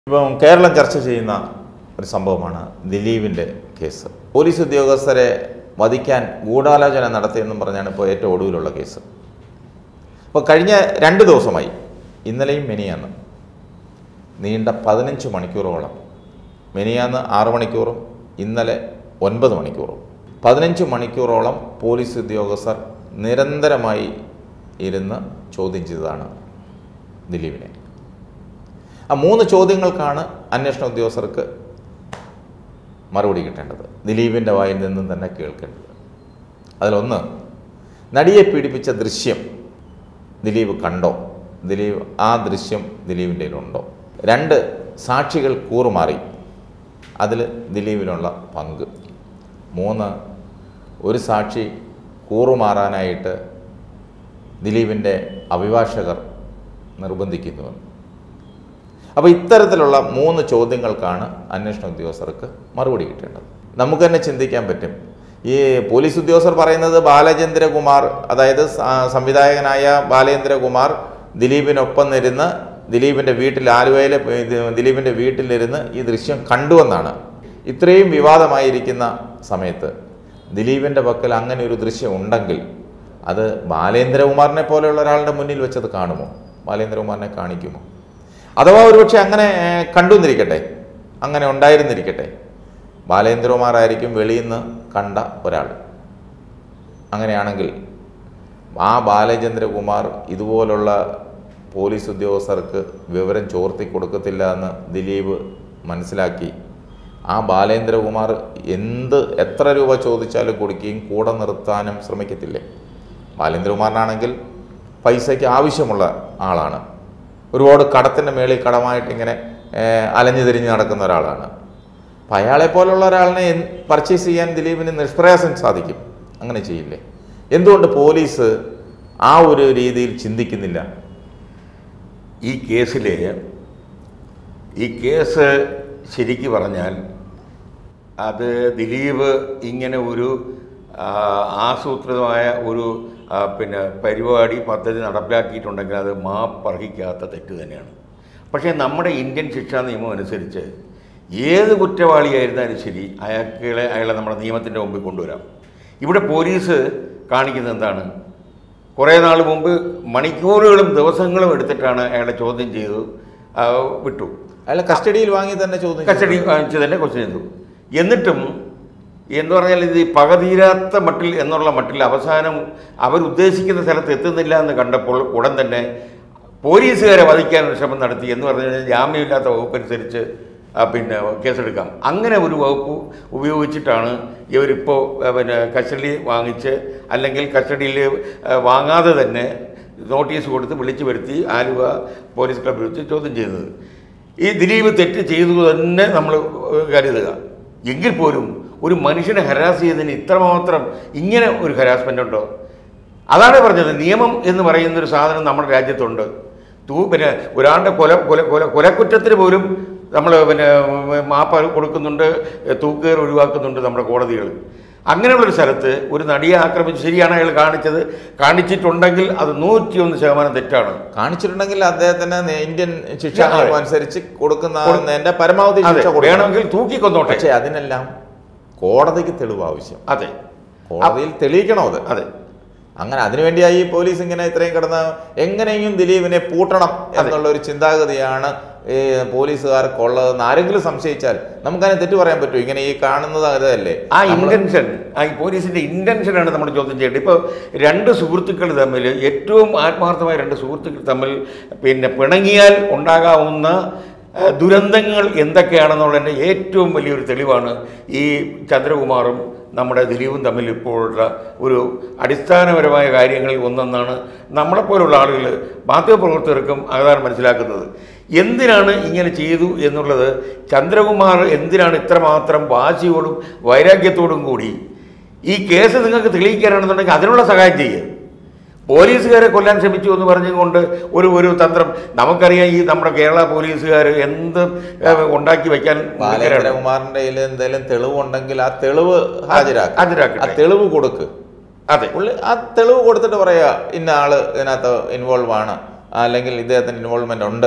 ഇപ്പം കേരളം ചർച്ച ചെയ്യുന്ന ഒരു സംഭവമാണ് ദിലീപിൻ്റെ കേസ് പോലീസ് ഉദ്യോഗസ്ഥരെ വധിക്കാൻ ഗൂഢാലോചന നടത്തിയെന്നും പറഞ്ഞാണ് ഇപ്പോൾ ഏറ്റവും ഒടുവിലുള്ള കേസ് അപ്പോൾ കഴിഞ്ഞ രണ്ട് ദിവസമായി ഇന്നലെയും മെനിയാന്ന് നീണ്ട പതിനഞ്ച് മണിക്കൂറോളം മെനിയാന്ന് ആറ് മണിക്കൂറും ഇന്നലെ ഒൻപത് മണിക്കൂറും പതിനഞ്ച് മണിക്കൂറോളം പോലീസ് ഉദ്യോഗസ്ഥർ നിരന്തരമായി ഇരുന്ന് ചോദ്യം ചെയ്തതാണ് ദിലീപിനെ ആ മൂന്ന് ചോദ്യങ്ങൾക്കാണ് അന്വേഷണ ഉദ്യോഗസ്ഥർക്ക് മറുപടി കിട്ടേണ്ടത് ദിലീപിൻ്റെ വായിൽ നിന്നും തന്നെ കേൾക്കേണ്ടത് അതിലൊന്ന് നടിയെ പീഡിപ്പിച്ച ദൃശ്യം ദിലീപ് കണ്ടോ ദിലീപ് ആ ദൃശ്യം ദിലീപിൻ്റെ കയ്യിലുണ്ടോ രണ്ട് സാക്ഷികൾ കൂറുമാറി അതിൽ ദിലീപിനുള്ള പങ്ക് മൂന്ന് ഒരു സാക്ഷി കൂറുമാറാനായിട്ട് ദിലീപിൻ്റെ അഭിഭാഷകർ നിർബന്ധിക്കുന്നുവെന്ന് അപ്പോൾ ഇത്തരത്തിലുള്ള മൂന്ന് ചോദ്യങ്ങൾക്കാണ് അന്വേഷണ ഉദ്യോഗസ്ഥർക്ക് മറുപടി കിട്ടേണ്ടത് നമുക്ക് തന്നെ ചിന്തിക്കാൻ പറ്റും ഈ പോലീസ് ഉദ്യോഗസ്ഥർ പറയുന്നത് ബാലചന്ദ്രകുമാർ അതായത് സ- സംവിധായകനായ ബാലേന്ദ്രകുമാർ ദിലീപിനൊപ്പം ഇരുന്ന് ദിലീപിൻ്റെ വീട്ടിൽ ആലുവയിലെ ഇത് ദിലീപിൻ്റെ വീട്ടിലിരുന്ന് ഈ ദൃശ്യം കണ്ടുവെന്നാണ് ഇത്രയും വിവാദമായിരിക്കുന്ന സമയത്ത് ദിലീപിൻ്റെ പക്കൽ അങ്ങനെ ഒരു ദൃശ്യം ഉണ്ടെങ്കിൽ അത് ബാലേന്ദ്രകുമാറിനെ പോലെയുള്ള ഒരാളുടെ മുന്നിൽ വെച്ചത് കാണുമോ ബാലേന്ദ്രകുമാറിനെ കാണിക്കുമോ അഥവാ ഒരുപക്ഷെ അങ്ങനെ ഏഹ്, കണ്ടുവന്നിരിക്കട്ടെ അങ്ങനെ ഉണ്ടായിരുന്നിരിക്കട്ടെ ബാലേന്ദ്രകുമാറായിരിക്കും വെളിയിൽ നിന്ന് കണ്ട ഒരാൾ അങ്ങനെയാണെങ്കിൽ ആ ബാലചന്ദ്രകുമാർ ഇതുപോലുള്ള പോലീസ് ഉദ്യോഗസ്ഥർക്ക് വിവരം ചോർത്തി കൊടുക്കത്തില്ല എന്ന് ദിലീപ് മനസ്സിലാക്കി ആ ബാലേന്ദ്രകുമാർ എന്ത് എത്ര രൂപ ചോദിച്ചാലും കൊടുക്കുകയും കൂടെ നിർത്താനും ശ്രമിക്കത്തില്ലേ ബാലേന്ദ്രകുമാറിനാണെങ്കിൽ പൈസയ്ക്ക് ആവശ്യമുള്ള ആളാണ് ഒരുപാട് കടത്തിൻ്റെ മേളിൽ കടമായിട്ട് ഇങ്ങനെ ഏഹ്, അലഞ്ഞു തിരിഞ്ഞ് നടക്കുന്ന ഒരാളാണ് അപ്പം അയാളെ പോലുള്ള ഒരാളിനെ പർച്ചേസ് ചെയ്യാൻ ദിലീപിന് നിഷ്പ്രയാസം സാധിക്കും അങ്ങനെ ചെയ്യില്ലേ എന്തുകൊണ്ട് പോലീസ് ആ ഒരു രീതിയിൽ ചിന്തിക്കുന്നില്ല ഈ കേസിൽ ഈ കേസ് ശരിക്ക് പറഞ്ഞാൽ അത് ദിലീപ് ഇങ്ങനെ ഒരു ആ, ആസൂത്രിതമായ ഒരു ആ, പിന്നെ പരിപാടി പദ്ധതി നടപ്പിലാക്കിയിട്ടുണ്ടെങ്കിൽ അത് മാപ്പർഹിക്കാത്ത തെറ്റ് തന്നെയാണ് പക്ഷേ നമ്മുടെ ഇന്ത്യൻ ശിക്ഷാ നിയമം അനുസരിച്ച് ഏത് കുറ്റവാളിയായിരുന്നാലും ശരി അയാളെ അയാളെ നമ്മുടെ നിയമത്തിൻ്റെ മുമ്പിൽ കൊണ്ടുവരാം ഇവിടെ പോലീസ് കാണിക്കുന്നത് എന്താണ് കുറേ നാൾ മുമ്പ് മണിക്കൂറുകളും ദിവസങ്ങളും എടുത്തിട്ടാണ് അയാളെ ചോദ്യം ചെയ്തു ആ, വിട്ടു അയാളെ കസ്റ്റഡിയിൽ വാങ്ങി തന്നെ ചോദ്യം കസ്റ്റഡി വാങ്ങിച്ച് തന്നെ ക്വസ്റ്റ്യൻ ചെയ്തു എന്നിട്ടും എന്ന് പറഞ്ഞാൽ ഇത് ഈ പകതീരാത്ത മട്ടിൽ എന്നുള്ള മട്ടിൽ അവസാനം അവരുദ്ദേശിക്കുന്ന സ്ഥലത്ത് എത്തുന്നില്ല എന്ന് കണ്ടപ്പോൾ ഉടൻ തന്നെ പോലീസുകാരെ വധിക്കാനൊരു ശ്രമം നടത്തി എന്ന് പറഞ്ഞു കഴിഞ്ഞാൽ ജാമ്യമില്ലാത്ത വകുപ്പനുസരിച്ച് ആ, പിന്നെ കേസെടുക്കാം അങ്ങനെ ഒരു വകുപ്പ് ഉപയോഗിച്ചിട്ടാണ് ഇവരിപ്പോൾ ആ, പിന്നെ കസ്റ്റഡി വാങ്ങിച്ച് അല്ലെങ്കിൽ കസ്റ്റഡിയിൽ ആ, വാങ്ങാതെ തന്നെ നോട്ടീസ് കൊടുത്ത് വിളിച്ചു വരുത്തി ആലുവ പോലീസ് ക്ലബ്ബിൽ വെച്ച് ചോദ്യം ചെയ്തത് ഈ ദിലീപ് തെറ്റ് ചെയ്തു തന്നെ നമ്മൾ കരുതുക എങ്കിൽ പോലും ഒരു മനുഷ്യനെ ഹരാസ് ചെയ്തതിന് ഇത്രമാത്രം ഇങ്ങനെ ഒരു ഹരാസ്മെൻ്റ് ഉണ്ടോ അതാണ് പറഞ്ഞത് നിയമം എന്ന് പറയുന്ന ഒരു സാധനം നമ്മുടെ രാജ്യത്തുണ്ട് തൂ പിന്നെ ഒരാളുടെ കൊല കൊല കൊല കൊലക്കുറ്റത്തിന് പോലും നമ്മൾ പിന്നെ മാപ്പ് കൊടുക്കുന്നുണ്ട് തൂക്കുകയർ ഒഴിവാക്കുന്നുണ്ട് നമ്മുടെ കോടതികൾ അങ്ങനെയുള്ളൊരു സ്ഥലത്ത് ഒരു നടിയെ ആക്രമിച്ച് ശരിയാണ് അയാൾ കാണിച്ചത് കാണിച്ചിട്ടുണ്ടെങ്കിൽ അത് നൂറ്റിയൊന്ന് ശതമാനം തെറ്റാണ് കാണിച്ചിട്ടുണ്ടെങ്കിൽ അദ്ദേഹത്തിന് നെ- ഇന്ത്യൻ ശിക്ഷാ അതെ. നിയമം അനുസരിച്ച് കൊടുക്കുന്നതിന്റെ പരമാവധി അതെ ശിക്ഷ കൊടുക്കണം വേണമെങ്കിൽ തൂക്കിക്കൊന്നോട്ടെ പക്ഷേ അതിനെല്ലാം കോടതിക്ക് തെളിവ് ആവശ്യം അതെ കോടതിയിൽ തെളിയിക്കണം അത് അതെ അങ്ങനെ അതിനുവേണ്ടിയായി ഈ പോലീസ് ഇങ്ങനെ ഇത്രയും കിടന്ന് എങ്ങനെയും ദിലീപിനെ പൂട്ടണം എന്നുള്ള ഒരു ചിന്താഗതിയാണ് ഈ പോലീസുകാർക്കുള്ളതെന്ന് ആരെങ്കിലും സംശയിച്ചാൽ നമുക്കതിനെ തെറ്റു പറയാൻ പറ്റുമോ ഇങ്ങനെ ഈ കാണുന്നത് അതല്ലേ ആ നമ്മള് ഇന്റൻഷൻ ആ ഈ പോലീസിന്റെ ഇന്റൻഷനാണ് നമ്മൾ ചോദ്യം ചെയ്യേണ്ടത് ഇപ്പോൾ രണ്ട് സുഹൃത്തുക്കൾ തമ്മിൽ ഏറ്റവും ആത്മാർത്ഥമായ രണ്ട് സുഹൃത്തുക്കൾ തമ്മിൽ പിന്നെ പിണങ്ങിയാൽ ഉണ്ടാകാവുന്ന ആ, ദുരന്തങ്ങൾ എന്തൊക്കെയാണെന്നുള്ളതിൻ്റെ ഏറ്റവും വലിയൊരു തെളിവാണ് ഈ ചന്ദ്രകുമാറും നമ്മുടെ ദിലീപും തമ്മിൽ ഇപ്പോഴുള്ള ഒരു അടിസ്ഥാനപരമായ കാര്യങ്ങളിൽ ഒന്നെന്നാണ് നമ്മളെപ്പോലുള്ള ആളുകൾ മാധ്യമപ്രവർത്തകർക്കും അതാണ് മനസ്സിലാക്കുന്നത് എന്തിനാണ് ഇങ്ങനെ ചെയ്തു എന്നുള്ളത് ചന്ദ്രകുമാർ എന്തിനാണ് ഇത്രമാത്രം വാശിയോടും വൈരാഗ്യത്തോടും കൂടി ഈ കേസ് നിങ്ങൾക്ക് തെളിയിക്കാനാണെന്നുണ്ടെങ്കിൽ അതിനുള്ള സഹായം ചെയ്യുക പോലീസുകാരെ കൊല്ലാൻ ശ്രമിച്ചു എന്ന് പറഞ്ഞുകൊണ്ട് ഒരു ഒരു തന്ത്രം നമുക്കറിയാം ഈ നമ്മുടെ കേരള പോലീസുകാർ എന്ത് ഏഹ്, ഉണ്ടാക്കി വയ്ക്കാൻ മിടുക്കരാണ്. ബാലേന്ദ്രകുമാറിന്റെ കയ്യിൽ എന്തെങ്കിലും തെളിവുണ്ടെങ്കിൽ ആ തെളിവ് ഹാജരാക്കുക ആ ഹാജരാക്കട്ടെ തെളിവ് കൊടുക്ക് അതെ പുള്ളി ആ തെളിവ് കൊടുത്തിട്ട് പറയാ ഇന്ന ആള് ഇതിനകത്ത് ഇൻവോൾവ് ആണ് അല്ലെങ്കിൽ ഇദ്ദേഹത്തിന് ഇൻവോൾവ്മെന്റ് ഉണ്ട്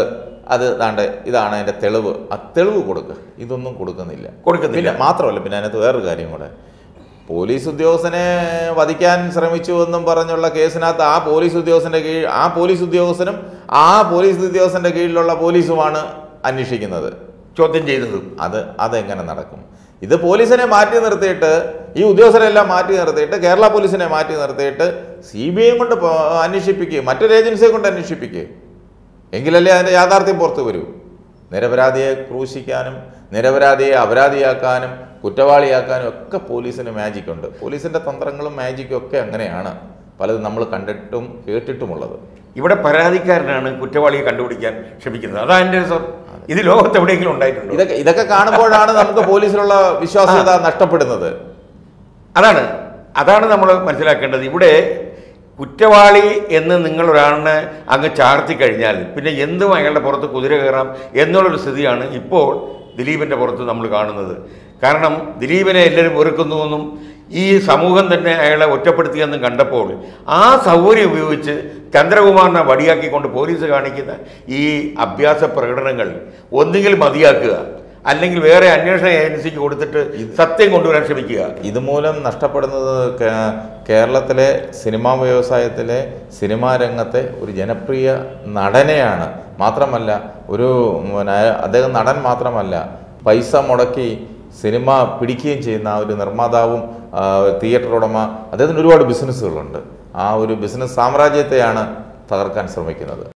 അത് ദാണ്ട് ഇതാണ് അതിന്റെ തെളിവ് ആ തെളിവ് കൊടുക്കുക ഇതൊന്നും കൊടുക്കുന്നില്ല കൊടുക്കുന്നില്ല. പിന്നെ മാത്രമല്ല പിന്നെ അതിനകത്ത് വേറൊരു കാര്യം കൂടെ പോലീസ് ഉദ്യോഗസ്ഥനെ വധിക്കാൻ ശ്രമിച്ചു എന്നും പറഞ്ഞുള്ള കേസിനകത്ത് ആ പോലീസ് ഉദ്യോഗസ്ഥന്റെ കീഴിൽ ആ പോലീസ് ഉദ്യോഗസ്ഥനും ആ പോലീസ് ഉദ്യോഗസ്ഥന്റെ കീഴിലുള്ള പോലീസുമാണ് അന്വേഷിക്കുന്നത് ചോദ്യം ചെയ്തതും അത് അതെങ്ങനെ നടക്കും ഇത് പോലീസിനെ മാറ്റി നിർത്തിയിട്ട് ഈ ഉദ്യോഗസ്ഥരെല്ലാം മാറ്റി നിർത്തിയിട്ട് കേരള പോലീസിനെ മാറ്റി നിർത്തിയിട്ട് സി ബി ഐ കൊണ്ട് പോ- അന്വേഷിപ്പിക്കുക മറ്റൊരു ഏജൻസിയെ കൊണ്ട് അന്വേഷിപ്പിക്കുക എങ്കിലല്ലേ അതിൻ്റെ യാഥാർത്ഥ്യം പുറത്തു വരൂ നിരപരാധിയെ ക്രൂശിക്കാനും നിരപരാധിയെ അപരാധിയാക്കാനും കുറ്റവാളിയാക്കാനും ഒക്കെ പോലീസിന് മാജിക് ഉണ്ട് പോലീസിന്റെ തന്ത്രങ്ങളും മാജിക്കും ഒക്കെ അങ്ങനെയാണ് പലതും നമ്മൾ കണ്ടിട്ടും കേട്ടിട്ടുമുള്ളത് ഇവിടെ പരാതിക്കാരനാണ് കുറ്റവാളിയെ കണ്ടുപിടിക്കാൻ ശ്രമിക്കുന്നത് അതാ എൻ്റെ രസം ഇത് ലോകത്ത് എവിടെയെങ്കിലും ഉണ്ടായിട്ടുണ്ടോ ഇതൊക്കെ ഇതൊക്കെ കാണുമ്പോഴാണ് നമുക്ക് പോലീസിലുള്ള വിശ്വാസ്യത നഷ്ടപ്പെടുന്നത് അതാണ് അതാണ് നമ്മൾ മനസ്സിലാക്കേണ്ടത് ഇവിടെ കുറ്റവാളി എന്ന് നിങ്ങൾ ഒരാളിനെ അങ്ങ് ചാർത്തി കഴിഞ്ഞാൽ പിന്നെ എന്തും അയാളുടെ പുറത്ത് കുതിര കയറാം എന്നുള്ളൊരു സ്ഥിതിയാണ് ഇപ്പോൾ ദിലീപിൻ്റെ പുറത്ത് നമ്മൾ കാണുന്നത് കാരണം ദിലീപിനെ എല്ലാവരും വെറുക്കുന്നുവെന്നും ഈ സമൂഹം തന്നെ അയാളെ ഒറ്റപ്പെടുത്തിയെന്നും കണ്ടപ്പോൾ ആ സൗകര്യം ഉപയോഗിച്ച് ചന്ദ്രകുമാറിനെ വടിയാക്കിക്കൊണ്ട് പോലീസ് കാണിക്കുന്ന ഈ അഭ്യാസ പ്രകടനങ്ങൾ ഒന്നുകിൽ മതിയാക്കുക അല്ലെങ്കിൽ വേറെ അന്വേഷണ ഏജൻസിക്ക് കൊടുത്തിട്ട് സത്യം കൊണ്ടുവരാൻ ശ്രമിക്കുക ഇതുമൂലം നഷ്ടപ്പെടുന്നത് കേ- കേരളത്തിലെ സിനിമാ വ്യവസായത്തിലെ സിനിമാ രംഗത്തെ ഒരു ജനപ്രിയ നടനെയാണ് മാത്രമല്ല ഒരു പിന്നെ അദ്ദേഹം നടൻ മാത്രമല്ല പൈസ മുടക്കി സിനിമ പിടിക്കുകയും ചെയ്യുന്ന ആ ഒരു നിർമ്മാതാവും ആ, തിയേറ്റർ ഉടമ അദ്ദേഹത്തിന് ഒരുപാട് ബിസിനസ്സുകളുണ്ട് ആ ഒരു ബിസിനസ് സാമ്രാജ്യത്തെയാണ് തകർക്കാൻ ശ്രമിക്കുന്നത്